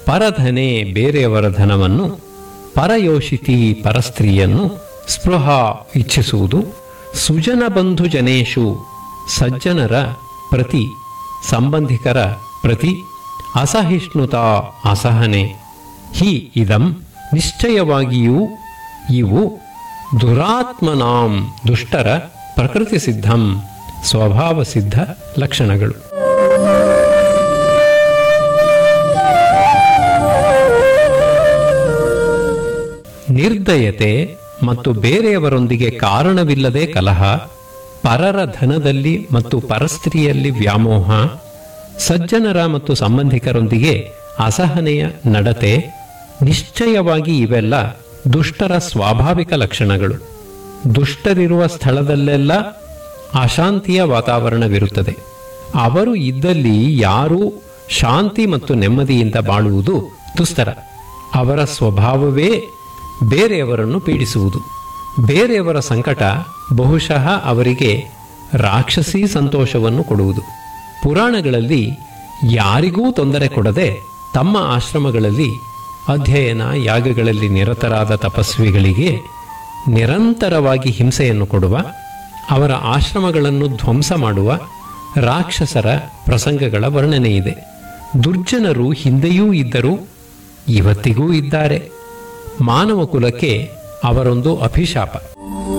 ಪರಧನೆ ಬೇರೆಯವರ ಧನವನ್ನು ಪರಯೋಷಿತಿ ಪರಸ್ತ್ರೀಯನ್ನು ಸ್ಪೃಹ ಇಚ್ಛಿಸುವುದು ಸುಜನ ಬಂಧು ಜನೇಶು ಸಜ್ಜನರ ಪ್ರತಿ ಸಂಬಂಧಿಕರ ಪ್ರತಿ ಅಸಹಿಷ್ಣುತಾ ಅಸಹನೆ ಹಿ ಇದಂ ನಿಶ್ಚಯವಾಗಿಯೂ ಇವು ದುರಾತ್ಮನಾಂ ದುಷ್ಟರ ಪ್ರಕೃತಿ ಸಿದ್ಧಂ ಸ್ವಭಾವ ಸಿದ್ಧ ಲಕ್ಷಣಗಳು ನಿರ್ದಯತೆ ಮತ್ತು ಬೇರೆಯವರೊಂದಿಗೆ ಕಾರಣವಿಲ್ಲದೆ ಕಲಹ ಪರರ ಧನದಲ್ಲಿ ಮತ್ತು ಪರಸ್ತ್ರೀಯಲ್ಲಿ ವ್ಯಾಮೋಹ ಸಜ್ಜನರ ಮತ್ತು ಸಂಬಂಧಿಕರೊಂದಿಗೆ ಅಸಹನೆಯ ನಡತೆ ನಿಶ್ಚಯವಾಗಿ ಇವೆಲ್ಲ ದುಷ್ಟರ ಸ್ವಾಭಾವಿಕ ಲಕ್ಷಣಗಳು ದುಷ್ಟರಿರುವ ಸ್ಥಳದಲ್ಲೆಲ್ಲ ಅಶಾಂತಿಯ ವಾತಾವರಣವಿರುತ್ತದೆ ಅವರು ಇದ್ದಲ್ಲಿ ಯಾರೂ ಶಾಂತಿ ಮತ್ತು ನೆಮ್ಮದಿಯಿಂದ ಬಾಳುವುದು ದುಸ್ತರ ಅವರ ಸ್ವಭಾವವೇ ಬೇರೆಯವರನ್ನು ಪೀಡಿಸುವುದು ಬೇರೆಯವರ ಸಂಕಟ ಬಹುಶಃ ಅವರಿಗೆ ರಾಕ್ಷಸಿ ಸಂತೋಷವನ್ನು ಕೊಡುವುದು ಪುರಾಣಗಳಲ್ಲಿ ಯಾರಿಗೂ ತೊಂದರೆ ಕೊಡದೆ ತಮ್ಮ ಆಶ್ರಮಗಳಲ್ಲಿ ಅಧ್ಯಯನ ಯಾಗಗಳಲ್ಲಿ ನಿರತರಾದ ತಪಸ್ವಿಗಳಿಗೆ ನಿರಂತರವಾಗಿ ಹಿಂಸೆಯನ್ನು ಕೊಡುವ ಅವರ ಆಶ್ರಮಗಳನ್ನು ಧ್ವಂಸ ಮಾಡುವ ರಾಕ್ಷಸರ ಪ್ರಸಂಗಗಳ ವರ್ಣನೆಯಿದೆ ದುರ್ಜನರು ಹಿಂದೆಯೂ ಇದ್ದರು ಇವತ್ತಿಗೂ ಇದ್ದಾರೆ ಮಾನವ ಕುಲಕ್ಕೆ ಅವರೊಂದು ಅಭಿಶಾಪ